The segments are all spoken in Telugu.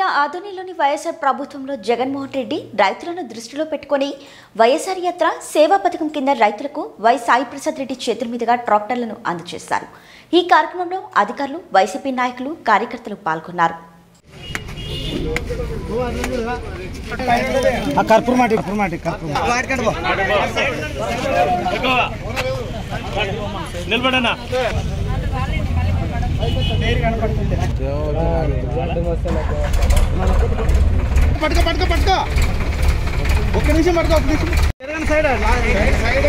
జిల్లా ఆదోనిలోని వైఎస్ఆర్ ప్రభుత్వంలో జగన్మోహన్ రెడ్డి రైతులను దృష్టిలో పెట్టుకొని వైఎస్ఆర్ యాత్ర సేవా పథకం కింద రైతులకు వై సాయి ప్రసాద్ రెడ్డి చేతుల మీదుగా ట్రాక్టర్లను అందజేశారు ఈ కార్యక్రమంలో అధికారులు వైసీపీ నాయకులు కార్యకర్తలు పాల్గొన్నారు ఆ కర్పూర మాటి కర్పూర మాటి కర్పూర నిలబడనా పట్టుకో పట్టుకో పట్టుకో ఒక్క నిమిషం పట్టుకో ఒక్క నిమిషం తిరగండి సైడ్ సైడ్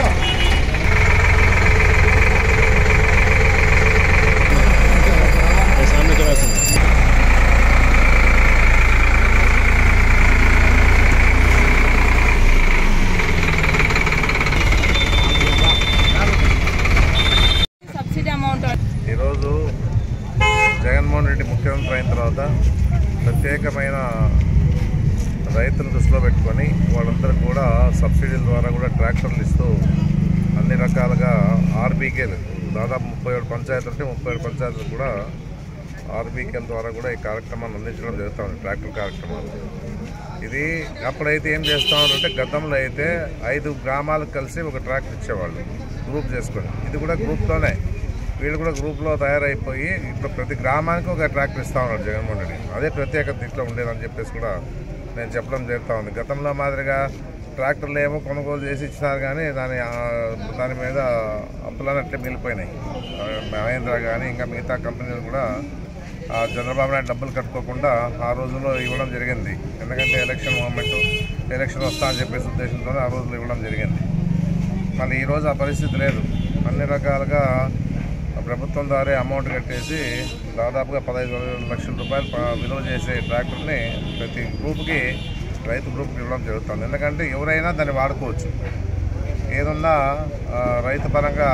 सामने थोड़ा सा సబ్సిడీ అమౌంట్ ఈరోజు జగన్మోహన్ రెడ్డి ముఖ్యమంత్రి అయిన తర్వాత ప్రత్యేకమైన రైతులను దృష్టిలో పెట్టుకొని వాళ్ళందరూ కూడా సబ్సిడీల ద్వారా కూడా ట్రాక్టర్లు ఇస్తూ అన్ని రకాలుగా ఆర్బీకేలు దాదాపు ముప్పై ఏడు పంచాయతీలు ఉంటే ముప్పై ఏడు పంచాయతీలు కూడా ఆర్బీకేల ద్వారా కూడా ఈ కార్యక్రమాన్ని అందించడం జరుగుతూ ఉంది ట్రాక్టర్ కార్యక్రమాలు ఇది అప్పుడైతే ఏం చేస్తామంటే గతంలో అయితే ఐదు గ్రామాలకు కలిసి ఒక ట్రాక్టర్ ఇచ్చేవాళ్ళు గ్రూప్ చేసుకొని ఇది కూడా గ్రూప్లోనే వీళ్ళు కూడా గ్రూప్లో తయారైపోయి ఇప్పుడు ప్రతి గ్రామానికి ఒక ట్రాక్టర్ ఇస్తా ఉన్నాడు జగన్మోహన్ రెడ్డి అదే ప్రత్యేకత ఇట్లా ఉండేదని చెప్పేసి కూడా నేను చెప్పడం జరుగుతూ ఉంది గతంలో మాదిరిగా ట్రాక్టర్లు ఏమో కొనుగోలు చేసి ఇచ్చినారు కానీ దాని ఆ, దాని మీద అప్పులన్నట్లే మిగిలిపోయినాయి ఆ, మహేంద్ర కానీ ఇంకా మిగతా కంపెనీలు కూడా ఆ చంద్రబాబు నాయుడు డబ్బులు కట్టుకోకుండా ఆ రోజుల్లో ఇవ్వడం జరిగింది ఎందుకంటే ఎలక్షన్ మూమెంట్ ఎలక్షన్ వస్తా అని చెప్పేసి ఉద్దేశంతోనే ఆ రోజుల్లో ఇవ్వడం జరిగింది మళ్ళీ ఈరోజు ఆ పరిస్థితి లేదు అన్ని రకాలుగా ప్రభుత్వం ద్వారా అమౌంట్ కట్టేసి దాదాపుగా పదహైదు లక్షల రూపాయలు ప- విలువ చేసే ట్రాక్టర్ని ప్రతి గ్రూప్కి రైతు గ్రూప్కి ఇవ్వడం జరుగుతుంది ఎందుకంటే ఎవరైనా దాన్ని వాడుకోవచ్చు ఏదన్నా ఆ, రైతు పరంగా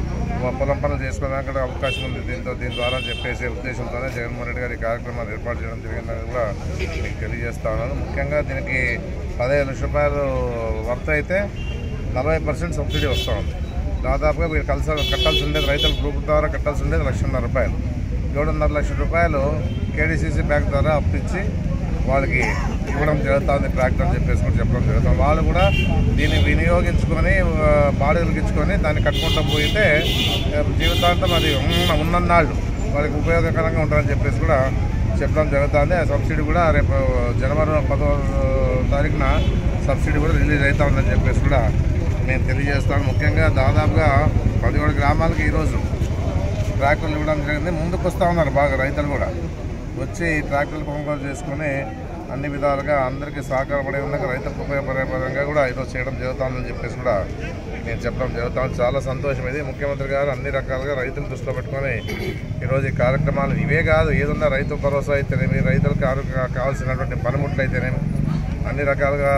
పొలం పనులు చేసుకోవడానికి అవకాశం ఉంది దీంతో దీని ద్వారా చెప్పేసే ఉద్దేశంతోనే జగన్మోహన్ రెడ్డి గారి ఈ కార్యక్రమాన్ని ఏర్పాటు చేయడం జరిగిందని కూడా మీకు తెలియజేస్తా ఉన్నాను ముఖ్యంగా దీనికి పదహైదు లక్షల రూపాయలు వర్త్ అయితే నలభై పర్సెంట్ సబ్సిడీ వస్తూ ఉంది దాదాపుగా మీరు కలిసి కట్టాల్సి ఉండేది రైతుల గ్రూప్ ద్వారా కట్టాల్సి ఉండేది లక్షన్నర రూపాయలు ఏడున్నర లక్షల రూపాయలు కేడీసీసీ బ్యాంక్ ద్వారా అప్పించి వాళ్ళకి ఇవ్వడం జరుగుతుంది ట్రాక్టర్ అని చెప్పేసి కూడా చెప్పడం జరుగుతుంది వాళ్ళు కూడా దీన్ని వినియోగించుకొని ఆ, బాడుగలకు ఇచ్చుకొని దాన్ని కట్టుకుంటూ పోయితే ఆ, జీవితాంతం అది ఉన్న ఉన్నన్నాళ్ళు వాళ్ళకి ఉపయోగకరంగా ఉంటుందని చెప్పేసి కూడా చెప్పడం జరుగుతుంది ఆ సబ్సిడీ కూడా రేపు జనవరి పదో తారీఖున సబ్సిడీ కూడా రిలీజ్ అవుతా ఉందని చెప్పేసి కూడా నేను తెలియజేస్తాను ముఖ్యంగా దాదాపుగా పదిహేడు గ్రామాలకి ఈరోజు ట్రాక్టర్లు ఇవ్వడం జరిగింది ముందుకు వస్తూ ఉన్నారు బాగా రైతులు కూడా వచ్చి ట్రాక్టర్లు కొనుగోలు చేసుకుని అన్ని విధాలుగా అందరికీ సహకారపడే విధంగా రైతులకు ఉపయోగపడే విధంగా కూడా ఈరోజు చేయడం జరుగుతుందని చెప్పేసి కూడా నేను చెప్పడం జరుగుతాను చాలా సంతోషం ఇది ముఖ్యమంత్రి గారు అన్ని రకాలుగా రైతులు దృష్టిలో పెట్టుకొని ఈరోజు ఈ కార్యక్రమాలు ఇవే కాదు ఏదన్నా రైతు భరోసా అయితేనేమి రైతులకు ఆరోగ్య కావాల్సినటువంటి పనిముట్లు అయితేనేమి అన్ని రకాలుగా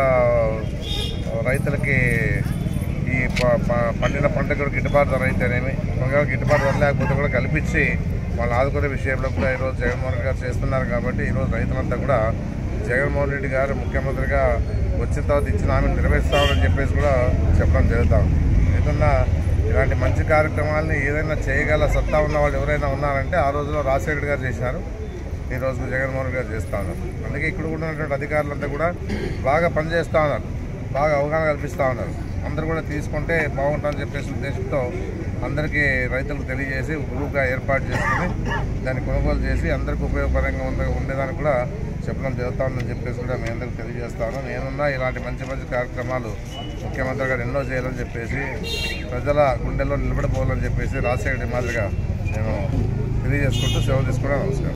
రైతులకి ఈ ప- ప- పండిన పంటకు కూడా గిట్టుబాటు ధర అయితేనేమి ఒకవేళ గిట్టుబాటు ధర లేకపోతే కూడా కల్పించి వాళ్ళు ఆదుకునే విషయంలో కూడా ఈరోజు జగన్మోహన్ రెడ్డి గారు చేస్తున్నారు కాబట్టి ఈరోజు రైతులంతా కూడా జగన్మోహన్ రెడ్డి గారు ముఖ్యమంత్రిగా వచ్చిన తర్వాత ఇచ్చిన హామీని నెరవేరుస్తామని చెప్పేసి కూడా చెప్పడం జరుగుతా ఉంది ఏదన్నా ఇలాంటి మంచి కార్యక్రమాలని ఏదైనా చేయగల సత్తా ఉన్న వాళ్ళు ఎవరైనా ఉన్నారంటే ఆ రోజులో రాజశేఖర్ గారు చేసినారు ఈ రోజు జగన్మోహన్ రెడ్డి గారు చేస్తూ ఉన్నారు అందుకే ఇక్కడ కూడా ఉన్నటువంటి అధికారులంతా కూడా బాగా పనిచేస్తూ ఉన్నారు బాగా అవగాహన కల్పిస్తూ ఉన్నారు అందరూ కూడా తీసుకుంటే బాగుంటుందని చెప్పేసి ఉద్దేశంతో అందరికీ రైతులకు తెలియజేసి గ్రూప్గా ఏర్పాటు చేసుకుని దాన్ని కొనుగోలు చేసి అందరికీ ఉపయోగకరంగా ఉండే ఉండేదానికి కూడా చెప్పడం జరుగుతూ ఉందని చెప్పేసి కూడా మీ అందరికీ తెలియజేస్తాను నేనున్నా ఇలాంటి మంచి మంచి కార్యక్రమాలు ముఖ్యమంత్రి గారు ఎన్నో చేయాలని చెప్పేసి ప్రజల గుండెల్లో నిలబడిపోవాలని చెప్పేసి రాజశేఖర మాదిరిగా నేను తెలియజేసుకుంటూ సేవ తీసుకోవడం నమస్కారం